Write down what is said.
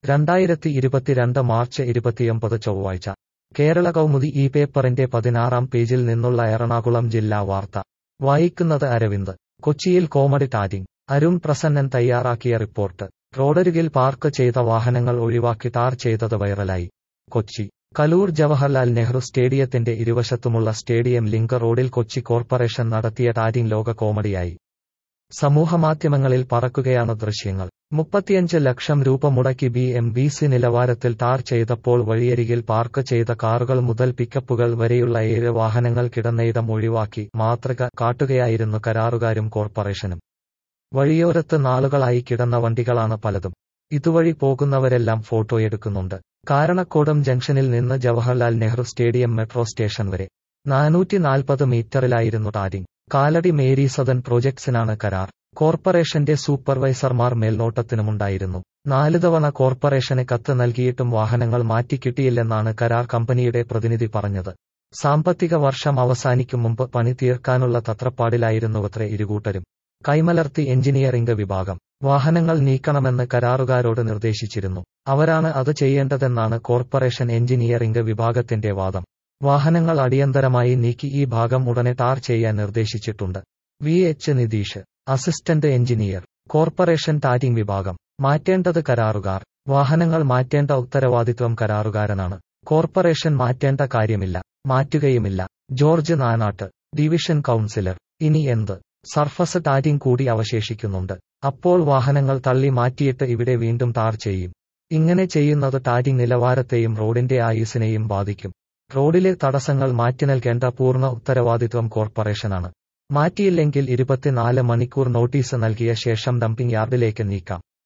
രണ്ടായിരത്തി ഇരുപത്തിരണ്ട് മാർച്ച് ഇരുപത്തിയൊമ്പത് ചൊവ്വാഴ്ച കേരള കൗമുദി ഈ പേപ്പറിന്റെ പതിനാറാം പേജിൽ നിന്നുള്ള എറണാകുളം ജില്ലാ വാർത്ത വായിക്കുന്നത് അരവിന്ദ് കൊച്ചിയിൽ കോമഡി ടാരിങ് അരുൺ പ്രസന്നൻ തയ്യാറാക്കിയ റിപ്പോർട്ട് റോഡരികിൽ പാർക്ക് ചെയ്ത വാഹനങ്ങൾ ഒഴിവാക്കി ടാർ ചെയ്തത് വൈറലായി കൊച്ചി കലൂർ ജവഹർലാൽ നെഹ്റു സ്റ്റേഡിയത്തിന്റെ ഇരുവശത്തുമുള്ള സ്റ്റേഡിയം ലിങ്ക് റോഡിൽ കൊച്ചി കോർപ്പറേഷൻ നടത്തിയ ടാരിങ് ലോക കോമഡിയായി സമൂഹമാധ്യമങ്ങളിൽ പറക്കുകയാണ് ദൃശ്യങ്ങൾ മുപ്പത്തിയഞ്ച് ലക്ഷം രൂപ മുടക്കി ബി എം ബി സി നിലവാരത്തിൽ ടാർ ചെയ്തപ്പോൾ വഴിയരികിൽ പാർക്ക് ചെയ്ത കാറുകൾ മുതൽ പിക്കപ്പുകൾ വരെയുള്ള ഏഴ് വാഹനങ്ങൾ കിടന്നയിടം ഒഴിവാക്കി മാതൃക കാട്ടുകയായിരുന്നു കരാറുകാരും കോർപ്പറേഷനും വഴിയോരത്ത് നാളുകളായി കിടന്ന വണ്ടികളാണ് പലതും ഇതുവഴി പോകുന്നവരെല്ലാം ഫോട്ടോയെടുക്കുന്നുണ്ട് കാരണക്കോടം ജംഗ്ഷനിൽ നിന്ന് Jawaharlal Nehru stadium metro station വരെ നാനൂറ്റി നാൽപ്പത് മീറ്ററിലായിരുന്നു ടാരിങ് കാലടി മേരി സദൻ പ്രോജക്ട്സിനാണ് കരാർ കോർപ്പറേഷന്റെ സൂപ്പർവൈസർമാർ മേൽനോട്ടത്തിനുമുണ്ടായിരുന്നു നാല് തവണ കോർപ്പറേഷന് കത്ത് നൽകിയിട്ടും വാഹനങ്ങൾ മാറ്റിക്കിട്ടിയില്ലെന്നാണ് കരാർ കമ്പനിയുടെ പ്രതിനിധി പറഞ്ഞത് സാമ്പത്തിക വർഷം അവസാനിക്കും മുമ്പ് പണി തീർക്കാനുള്ള തത്രപ്പാടിലായിരുന്നുവത്രേ ഇരുകൂട്ടരും കൈമലർത്തി എഞ്ചിനീയറിംഗ് വിഭാഗം വാഹനങ്ങൾ നീക്കണമെന്ന് കരാറുകാരോട് നിർദ്ദേശിച്ചിരുന്നു അവരാണ് അത് ചെയ്യേണ്ടതെന്നാണ് കോർപ്പറേഷൻ എഞ്ചിനീയറിംഗ് വിഭാഗത്തിന്റെ വാദം വാഹനങ്ങൾ അടിയന്തരമായി നീക്കി ഈ ഭാഗം ഉടനെ ടാർ ചെയ്യാൻ നിർദ്ദേശിച്ചിട്ടുണ്ട് V H Nitish assistant engineer corporation tarring വിഭാഗം മാറ്റേണ്ടത് കരാറുകാർ വാഹനങ്ങൾ മാറ്റേണ്ട ഉത്തരവാദിത്വം കരാറുകാരനാണ് കോർപ്പറേഷൻ മാറ്റേണ്ട കാര്യമില്ല മാറ്റുകയുമില്ല ജോർജ് നാനാട്ട് ഡിവിഷൻ കൌൺസിലർ ഇനി എന്ത് സർഫസ് ടാരിംഗ് കൂടി അവശേഷിക്കുന്നുണ്ട് അപ്പോൾ വാഹനങ്ങൾ തള്ളി മാറ്റിയിട്ട് ഇവിടെ വീണ്ടും ടാർ ചെയ്യും ഇങ്ങനെ ചെയ്യുന്നത് ടാരിംഗ് നിലവാരത്തെയും റോഡിന്റെ ആയുസിനെയും ബാധിക്കും റോഡിലെ തടസ്സങ്ങൾ മാറ്റി നൽകേണ്ട പൂർണ്ണ ഉത്തരവാദിത്വം കോർപ്പറേഷനാണ് മാറ്റിയില്ലെങ്കിൽ ഇരുപത്തിനാല് മണിക്കൂർ നോട്ടീസ് നൽകിയ ശേഷം ഡംപിംഗ് യാർഡിലേക്ക് നീക്കാം